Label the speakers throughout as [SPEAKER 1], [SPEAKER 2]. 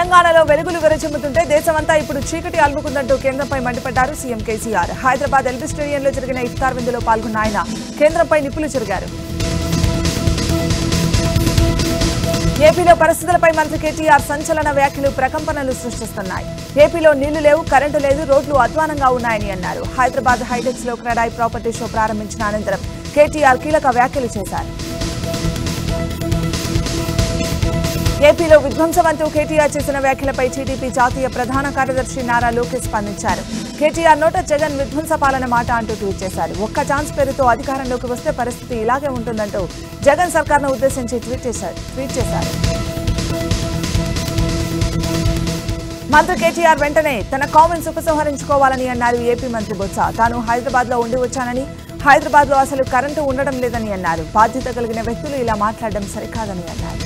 [SPEAKER 1] తెలంగాణలో వెలుగులు విరచిమ్ముతుంటే దేశమంతా ఇప్పుడు చీకటి అలుముకుందంటూ కేంద్రంపై మండిపడ్డారు సీఎం కేసీఆర్ హైదరాబాద్ ఎల్బీ స్టేడియంలో జరిగిన ఇఫ్తార్ విందులో పాల్గొన్న ఆయన కేంద్రంపై నిప్పులు చెరిగారు ఏపీలో పరిస్థితులపై మంత్రి కేటీఆర్ సంచలన వ్యాఖ్యలు ప్రకంపనలు సృష్టిస్తున్నాయి ఏపీలో నీళ్లు లేవు కరెంటు లేదు రోడ్లు అధ్వానంగా ఉన్నాయని అన్నారు హైదరాబాద్ హైటెక్స్ లో క్రెడాయి ప్రాపర్టీ షో ప్రారంభించిన అనంతరం కేటీఆర్ కీలక వ్యాఖ్యలు చేశారు ఏపీలో విధ్వంసం అంటూ కేటీఆర్ చేసిన వ్యాఖ్యలపై టీడీపీ జాతీయ ప్రధాన కార్యదర్శి నారా లోకేష్ స్పందించారు కేటీఆర్ నోట జగన్ విధ్వంస పాలన మాట అంటూ ట్వీట్ చేశారు ఒక్క ఛాన్స్ పేరుతో అధికారంలోకి వస్తే పరిస్థితి ఇలాగే ఉంటుందంటూ జగన్ సర్కార్ను ఉద్దేశించి ట్వీట్ చేశారు ట్వీట్ చేశారు మంత్రి కేటీఆర్ వెంటనే తన కామెంట్స్ ఉపసంహరించుకోవాలని అన్నారు ఏపీ మంత్రి బొత్స తాను హైదరాబాద్ లో ఉండి వచ్చానని హైదరాబాద్ లో అసలు కరెంటు ఉండడం లేదని అన్నారు బాధ్యత కలిగిన వ్యక్తులు ఇలా మాట్లాడడం సరికాదని అన్నారు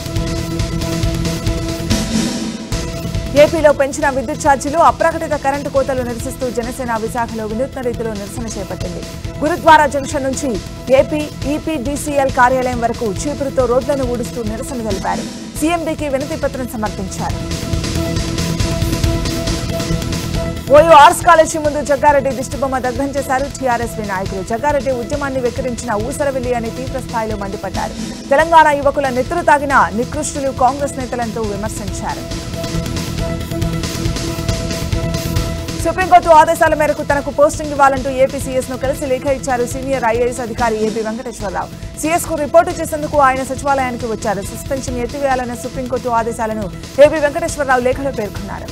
[SPEAKER 1] ఏపీలో పెంచిన విద్యుత్ ఛార్జీలు అప్రకటిత కరెంటు కోతలు నిరసిస్తూ జనసేన విశాఖలో వినూత్న రీతిలో నిరసన చేపట్టింది గురుద్వారా జంక్షన్ నుంచి ఏపీ ఈపీడీసీఎల్ కార్యాలయం వరకు చీపురుతో రోడ్లను ఊడుస్తూ నిరసన తెలిపారు సీఎండీకి వినతి పత్రం సమర్పించారు ఓయూ ఆర్ట్స్ కాలేజీ ముందు జగ్గారెడ్డి దిష్టిబొమ్మ దగ్ధం చేశారు టీఆర్ఎస్వీ నాయకులు జగ్గారెడ్డి ఉద్యమాన్ని వెక్కిరించిన ఊసరవిల్లి అని తీవ్ర స్థాయిలో మండిపడ్డారు తెలంగాణ యువకుల నెత్తురు తాగిన నికృష్టులు కాంగ్రెస్ నేతలంటూ విమర్శించారు సుప్రీంకోర్టు ఆదేశాల మేరకు తనకు పోస్టింగ్ ఇవ్వాలంటూ ఏపీ సీఎస్ ను కలిసి లేఖ ఇచ్చారు సీనియర్ ఐఏఎస్ అధికారి ఏపీ వెంకటేశ్వరరావు సీఎస్ కు రిపోర్టు చేసేందుకు ఆయన సచివాలయానికి వచ్చారు సస్పెన్షన్ ఎత్తివేయాలన్న సుప్రీంకోర్టు ఆదేశాలను ఏపీ వెంకటేశ్వరరావు లేఖలో పేర్కొన్నారు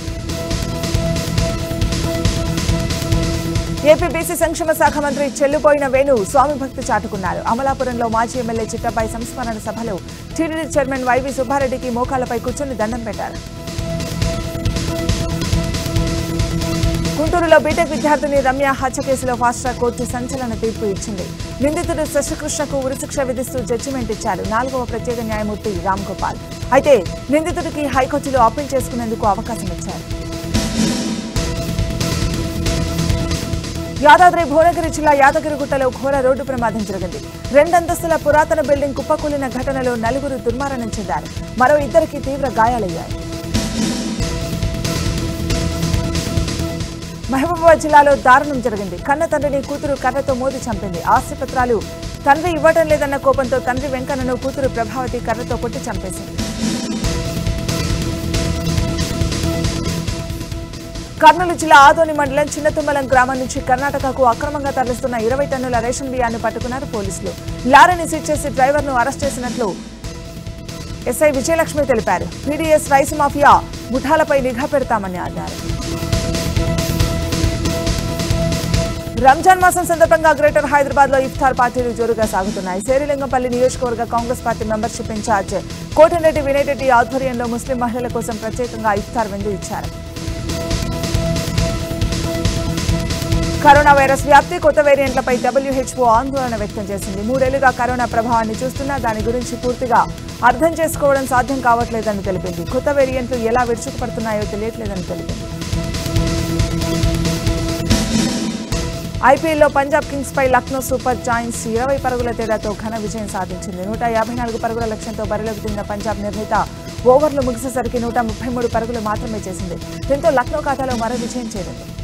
[SPEAKER 1] ఏపీ బీసీ సంక్షేమ శాఖ మంత్రి చెల్లుపోయిన వేణు స్వామి భక్తి చాటుకున్నారు అమలాపురంలో మాజీ ఎమ్మెల్యే చిట్టబాయి సంస్మరణ సభలో టీడీడీ చైర్మన్ వైవి సుబ్బారెడ్డికి మోకాలపై కూర్చొని దండం పెట్టారు గుంటూరులో బీటెక్ విద్యార్థిని రమ్య హత్య కేసులో ఫాస్ట్ ట్రాక్ కోర్టు సంచలన తీర్పు ఇచ్చింది నిందితుడు శశికృష్ణకు ఉరిశిక్ష విధిస్తూ జడ్జిమెంట్ ఇచ్చారు నాలుగవ ప్రత్యేక న్యాయమూర్తి రామ్ గోపాల్ అయితే నిందితుడికి హైకోర్టులో అప్పీల్ చేసుకునేందుకు అవకాశం ఇచ్చారు యాదాద్రి భువనగిరి జిల్లా యాదగిరిగుట్టలో ఘోర రోడ్డు ప్రమాదం జరిగింది రెండంతస్తుల పురాతన బిల్డింగ్ కుప్పకూలిన ఘటనలో నలుగురు దుర్మరణం చెందారు మరో ఇద్దరికి తీవ్ర గాయాలయ్యాయి మహబూబాబాద్ జిల్లాలో దారుణం జరిగింది కన్న తండ్రిని కూతురు కర్రతో మోది చంపింది ఆస్తిపత్రాలు తండ్రి ఇవ్వటం లేదన్న కోపంతో తండ్రి వెంకన్నను కూతురు ప్రభావతి కర్రతో కొట్టి చంపేసింది కర్నూలు జిల్లా ఆదోని మండలం చిన్నతుమ్మలం గ్రామం నుంచి కర్ణాటకకు అక్రమంగా తరలిస్తున్న ఇరవై టన్నుల రేషన్ బియ్యాన్ని పట్టుకున్నారు పోలీసులు లారీని సీజ్ చేసి డ్రైవర్ను అరెస్ట్ చేసినట్లు ఎస్ఐ విజయలక్ష్మి తెలిపారు పీడీఎస్ రైస్ మాఫియా ముఠాలపై నిఘా పెడతామని అన్నారు రంజాన్ మాసం సందర్భంగా గ్రేటర్ హైదరాబాద్ లో ఇఫ్తార్ పార్టీలు జోరుగా సాగుతున్నాయి శేరిలింగంపల్లి నియోజకవర్గ Congress party membership incharge Kotareddy Vinay Reddy ఆధ్వర్యంలో ముస్లిం మహిళల కోసం ప్రత్యేకంగా ఇఫ్తార్ విందు ఇచ్చారు కరోనా వైరస్ వ్యాప్తి కొత్త వేరియంట్లపై డబ్ల్యూహెచ్ఓ ఆందోళన వ్యక్తం చేసింది మూడేళ్లుగా కరోనా ప్రభావాన్ని చూస్తున్నా దాని గురించి పూర్తిగా అర్థం చేసుకోవడం సాధ్యం కావట్లేదని తెలిపింది కొత్త వేరియంట్లు ఎలా విరుచుకుపడుతున్నాయో తెలియట్లేదని తెలిపింది ఐపీఎల్లో పంజాబ్ కింగ్స్ పై లక్నో సూపర్ జాయింట్స్ ఇరవై పరుగుల తేడాతో ఘన విజయం సాధించింది నూట యాభై నాలుగు పరుగుల లక్ష్యంతో బరిలోకి దిగిన పంజాబ్ నిర్ణీత ఓవర్లు ముగిసేసరికి నూట ముప్పై మూడు పరుగులు మాత్రమే చేసింది దీంతో లక్నో ఖాతాలో మరో విజయం చేరింది